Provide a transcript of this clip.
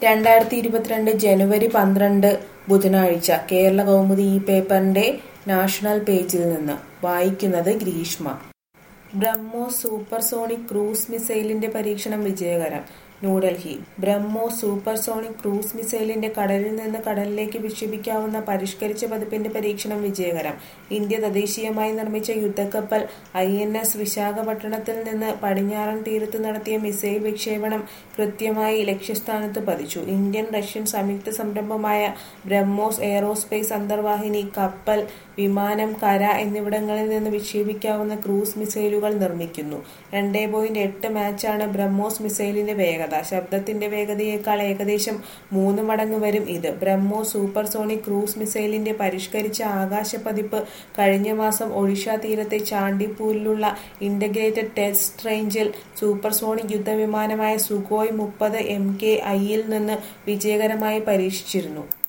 രണ്ടായിരത്തി ഇരുപത്തിരണ്ട് ജനുവരി പന്ത്രണ്ട് ബുധനാഴ്ച കേരള കൗമുദി ഈ പേപ്പറിന്റെ നാഷണൽ പേജിൽ നിന്ന് വായിക്കുന്നത് ഗ്രീഷ്മ ബ്രഹ്മോസ് സൂപ്പർസോണിക് ക്രൂസ് മിസൈലിന്റെ പരീക്ഷണം വിജയകരം ന്യൂഡൽഹി ബ്രഹ്മോസ് സൂപ്പർസോണിക് ക്രൂസ് മിസൈലിന്റെ കടലിൽ നിന്ന് കടലിലേക്ക് വിക്ഷേപിക്കാവുന്ന പരിഷ്കരിച്ച പതിപ്പിന്റെ പരീക്ഷണം വിജയകരം ഇന്ത്യ തദ്ദേശീയമായി നിർമ്മിച്ച യുദ്ധക്കപ്പൽ ഐ എൻ എസ് വിശാഖപട്ടണത്തിൽ നിന്ന് പടിഞ്ഞാറൻ തീരത്ത് നടത്തിയ മിസൈൽ വിക്ഷേപണം കൃത്യമായി ലക്ഷ്യസ്ഥാനത്ത് പതിച്ചു ഇന്ത്യൻ റഷ്യൻ സംയുക്ത സംരംഭമായ ബ്രഹ്മോസ് എയറോസ്പേസ് അന്തർവാഹിനി കപ്പൽ വിമാനം കര എന്നിവിടങ്ങളിൽ നിന്ന് വിക്ഷേപിക്കാവുന്ന ക്രൂസ് മിസൈലുകൾ നിർമ്മിക്കുന്നു രണ്ടേ പോയിന്റ് എട്ട് മാച്ചാണ് ബ്രഹ്മോസ് മിസൈലിന്റെ വേഗത ശബ്ദത്തിന്റെ വേഗതയേക്കാൾ ഏകദേശം മൂന്ന് മടങ്ങ് വരും ഇത് ബ്രഹ്മോസ് സൂപ്പർസോണിക് ക്രൂസ് മിസൈലിന്റെ പരിഷ്കരിച്ച ആകാശ പതിപ്പ് കഴിഞ്ഞ മാസം ഒഡീഷ തീരത്തെ ചാണ്ടിപ്പൂരിലുള്ള ഇന്റഗ്രേറ്റഡ് ടെസ്റ്റ് റേഞ്ചിൽ സൂപ്പർസോണിക് യുദ്ധവിമാനമായ സുഖോയ് മുപ്പത് എം കെ ഐയിൽ നിന്ന് വിജയകരമായി പരീക്ഷിച്ചിരുന്നു